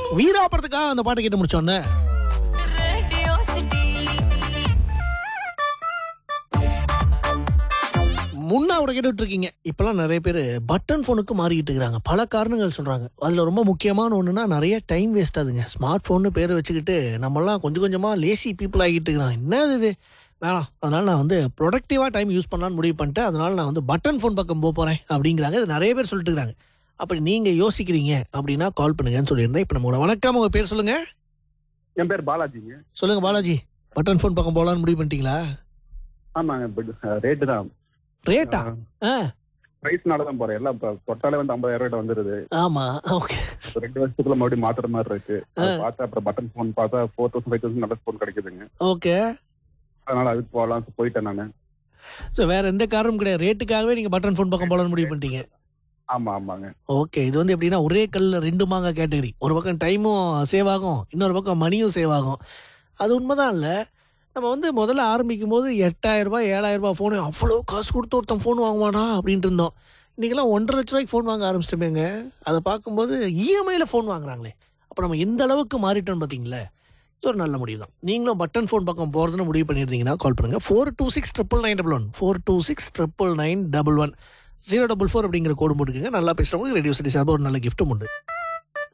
வீராபுரத்துக்காக அந்த பாட்டை கேட்டு முடிச்சோன்னே Radio City. முன்ன அவரை கேட்டுட்டு இருக்கீங்க இப்பெல்லாம் நிறைய பேர் பட்டன் ஃபோனுக்கு மாறிக்கிட்டு இருக்காங்க பல காரணங்கள் சொல்றாங்க அதுல ரொம்ப முக்கியமான ஒண்ணுன்னா நிறைய டைம் வேஸ்ட் ஆகுதுங்க ஸ்மார்ட் ஃபோன்னு பேர் வச்சுக்கிட்டு நம்மலாம் கொஞ்சம் கொஞ்சமா லேசி பீப்புள் ஆகிட்டு இருக்கிறாங்க என்ன இது வேணாம் அதனால நான் வந்து ப்ரொடக்டிவா டைம் யூஸ் பண்ணலாம்னு முடிவு பண்ணிட்டு அதனால நான் வந்து பட்டன் ஃபோன் பக்கம் போக போறேன் அப்படிங்கிறாங்க இது நிறைய பேர் சொல்லிட்டு இருக்காங்க அப்படி நீங்க யோசிக்கிறீங்க அப்படின்னா கால் பண்ணுங்கன்னு சொல்லியிருந்தேன் இப்போ நம்ம வணக்கம் உங்க பேர் சொல்லுங்க என் பேர் பாலாஜிங்க சொல்லுங்க பாலாஜி பட்டன் ஃபோன் பக்கம் போகலான்னு முடிவு பண்ணிட்டீங்களா ஆமாங்க பட் ரேட்டு தான் ரேட்டா ஆ பிரைஸ்னால தான் போறேன் எல்லாம் இப்போ தொட்டாலே வந்து ஐம்பதாயிரம் ரூபாய் வந்துருது ஆமா ஓகே இப்ப ரெண்டு வருஷத்துக்குள்ள மறுபடியும் மாத்துற மாதிரி இருக்கு அது பார்த்தா அப்புறம் பட்டன் ஃபோன் பார்த்தா ஃபோர் தௌசண்ட் ஃபைவ் தௌசண்ட் நல்ல ஃபோன் கிடைக்குதுங்க ஓகே அதனால அதுக்கு போகலாம் போயிட்டேன் நான் ஸோ வேற எந்த காரணமும் கிடையாது ரேட்டுக்காகவே நீங்க பட்டன் ஃபோன் பக்கம் போகலான்னு முடிவு பண்ணிட்டீங்க ஆமா ஆமாங்க ஓகே இது வந்து எப்படின்னா ஒரே கல்ல ரெண்டு மாங்க கேட்டகரி ஒரு பக்கம் டைமும் சேவ் ஆகும் இன்னொரு பக்கம் மணியும் சேவ் ஆகும் அது உண்மைதான் இல்லை நம்ம வந்து முதல்ல ஆரம்பிக்கும் போது எட்டாயிரம் ரூபாய் ஏழாயிரம் ரூபாய் ஃபோனு அவ்வளோ காசு கொடுத்து ஒருத்தன் ஃபோன் வாங்குவானா அப்படின்ட்டு இருந்தோம் இன்னைக்கெல்லாம் ஒன்றரை லட்ச ரூபாய்க்கு ஃபோன் வாங்க ஆரம்பிச்சிட்டோமேங்க அதை பார்க்கும்போது இஎம்ஐயில் ஃபோன் வாங்குறாங்களே அப்போ நம்ம எந்த அளவுக்கு மாறிட்டோம் பார்த்தீங்களா இது ஒரு நல்ல முடிவு தான் நீங்களும் பட்டன் ஃபோன் பக்கம் போகிறதுன்னு முடிவு பண்ணியிருந்தீங்கன்னா கால் பண்ணுங்கள் four two six triple nine double one four two six triple nine double one zero double four அப்படிங்கிற கோடு போட்டுக்கோங்க நல்லா பேசுகிறவங்களுக்கு ரேடியோ சிட்டி சார்பாக ஒரு நல்ல கிஃப்ட்டும் உண்டு